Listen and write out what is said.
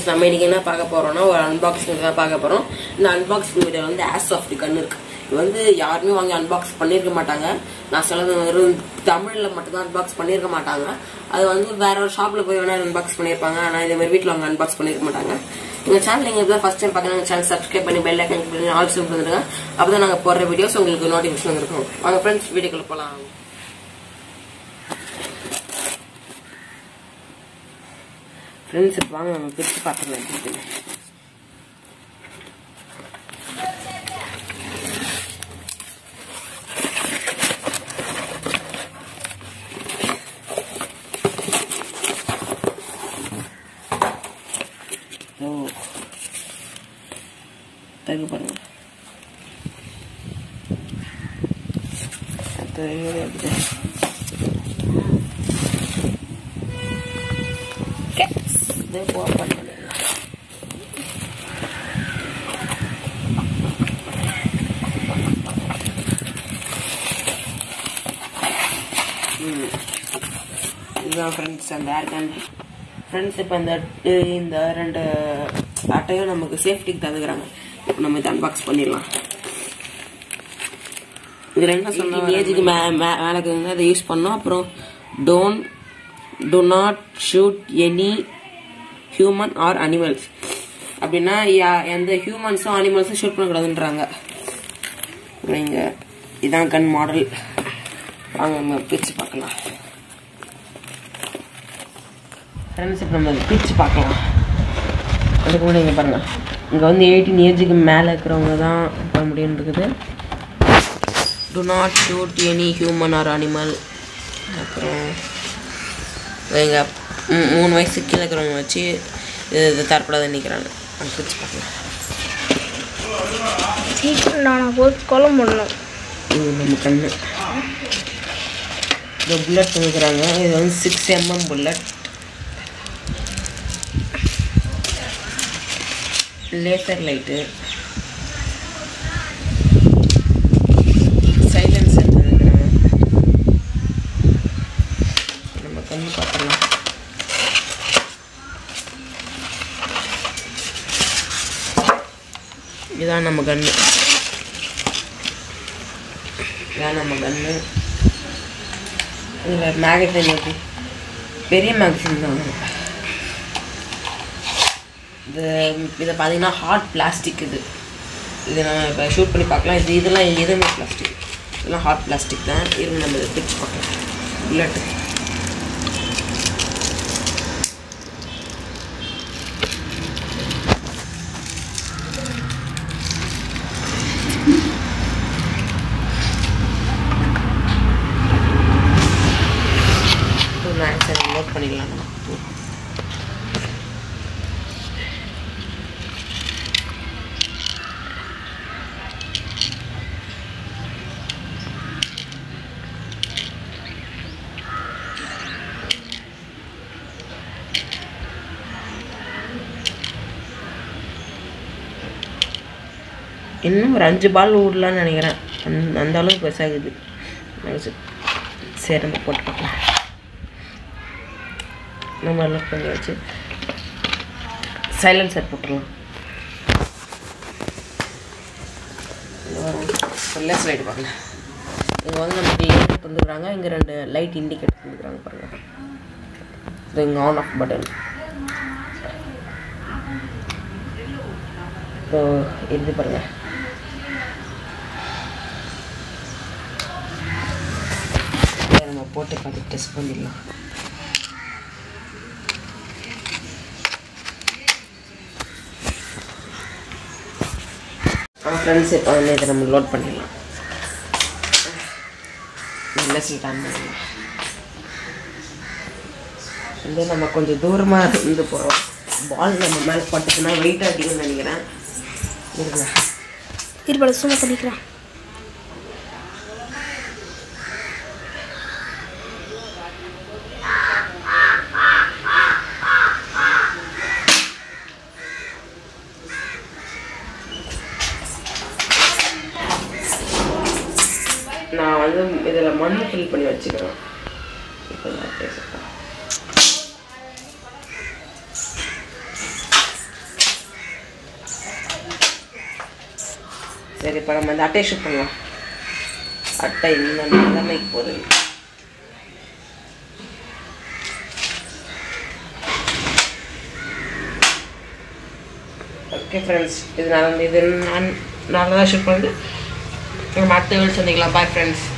Friends நம்ம இன்னைக்கு என்ன பார்க்க போறோம்னா ஒரு அன்பாக்சிங் தான் பார்க்க போறோம் இந்த அன்பாக்சிங் வீடியோ வந்து ஆஸ் ஆஃப் தி கன் இருக்கு இது வந்து யாருமே வாங்கி அன்பாக்ஸ் பண்ணியிருக்க மாட்டாங்க நான் சொல்றது வெறும் தமிழ்ல மட்டும் தான் அன்பாக்ஸ் பண்ணியிருக்க மாட்டாங்க அது வந்து வேற ஒரு ஷாப்ல போய் வேணா அன்பாக்ஸ் பண்ணியிருப்பாங்க ஆனா இதே மாதிரி வீட்டில் அவங்க அன்பாக்ஸ் பண்ணியிருக்க மாட்டாங்க எங்க சேனல் நீங்க இப்பதான் ஃபர்ஸ்ட் டைம் பார்க்கணும் சேனல் சப்ஸ்கிரைப் பண்ணி பெல் ஐக்கன் பண்ணி ஆல் சிம் பண்ணிருங்க அப்பதான் நாங்க போடுற வீடியோஸ் உங்களுக்கு நோட்டிஃபிகேஷன் இருக்கும் வாங்க ஃப்ரெண்ட்ஸ் வீடியோக்குள்ள போலாம் ஃப்ரெண்ட்ஸ் இப்போ வாங்க நம்ம பிரித்து பார்த்துக்கலாம் எப்படி இருக்குன்னு. ஓ தகு பாருங்க தகு எப்படி Cats. They go up and down. இதுதான் ஃப்ரெண்ட்ஸ் அந்த ஏர் கேன் ஃப்ரெண்ட்ஸ் இப்போ இந்த இந்த ரெண்டு அட்டையும் நமக்கு சேஃப்டிக்கு தந்துக்கிறாங்க இப்போ நம்ம இதை அன்பாக்ஸ் பண்ணிடலாம் இதில் என்ன சொன்ன ஏஜுக்கு மே மே- மேலே இருக்குங்க அதை யூஸ் பண்ணோம் அப்புறம் don't do not shoot any human or animals அப்படின்னா யா- எந்த ஹியூமன்ஸும் அனிமல்ஸும் ஷூட் பண்ணக்கூடாதுன்றாங்க அப்புறம் இங்க இதான் கன் மாடல் வாங்க நம்ம பிரிச்சு பார்க்கலாம் ஃப்ரெண்ட்ஸ் இப்போ நம்ம பிரிச்சு பார்க்கலாம் அதுக்கு முன்னாடி இங்கே பாருங்க இங்கே வந்து எயிட்டீன் ஏஜுக்கு மேலே இருக்கிறவங்க தான் பண்ண முடியும் இருக்குது do not shoot any human or animal அப்புறம் எங்க மூ- மூணு வயசு கீழே இருக்கிறவங்க வச்சு இது இது தரப்படாத நிற்கிறாங்க பிரிச்சு பார்க்கலாம் சீக்கிரம் நான் போய் கொலம் பண்ணணும் இது நம்ம கண்ணு இந்த புல்லட் கொடுக்குறாங்க இது வந்து six M M bullet laser light silencer கொடுக்குறாங்க நம்ம கண்ணு பார்த்துக்கலாம் இதுதான் நம்ம கண்ணு இதான் நம்ம கண்ணு இதில் மேகசின் இருக்கு பெரிய மேகசின் தான் இது இதை பார்த்தீங்கன்னா ஹார்ட் பிளாஸ்டிக் இது இது நம்ம இப்போ ஷூட் பண்ணி பார்க்கலாம் இது இதெல்லாம் எதுவுமே பிளாஸ்டிக் இதெல்லாம் ஹார்ட் பிளாஸ்டிக் தான் இருங்க நம்ம இதை பிரிச்சு பார்க்கலாம் புல்லட்டு நான் சரி நோட் பண்ணிடலாம் நம்ம இன்னும் ஒரு அஞ்சு பால் விடலான்னு நினைக்கிறேன் அந்த அந்த அளவுக்கு பெருசாகுது மனசு சரி நம்ம போட்டு பார்க்கலாம் நம்ம லாக் பண்ணி வச்சு சைலன்சர் போட்டுடலாம் லெஸ் லைட் பார்க்கலாம் இங்கே வந்து நமக்கு லைட் தந்துக்கிறாங்க இங்கே ரெண்டு லைட் இண்டிகேட் தந்துக்கிறாங்க பாருங்க இது இங்கே ஆன் ஆஃப் பட்டன் இப்போ இது பாருங்க இதை நம்ம போட்டு பார்த்து டெஸ்ட் பண்ணிடலாம் ஃப்ரெண்ட்ஸ் இப்போ வந்து இதை நம்ம லோட் பண்ணிடலாம் மெசேஜ் ஆன் பண்ணிடலாம் வந்து நம்ம கொஞ்சம் தூரமாக இருந்து போகிறோம் பால் நம்ம மேலே பட்டுச்சுன்னா வெயிட் அடிக்கும்னு நினைக்கிறேன் இருங்க திருப்பட சும்மா பண்ணிக்கலாம் நான் வந்து இதில் மண் ஃபில் பண்ணி வச்சுக்கிறேன் இப்போ நான் பேசுகிறேன் சரி இப்போ நம்ம இந்த அட்டையை ஷூட் பண்ணலாம் அட்டை இந்த நிலைமைக்கு போகுது ஓகே ஃப்ரெண்ட்ஸ் இது நான் இது நான் நல்லா தான் ஷூட் பண்ணிட்டு நம்ம அடுத்த வீடு சந்திக்கலாம் பாய் ஃப்ரெண்ட்ஸ்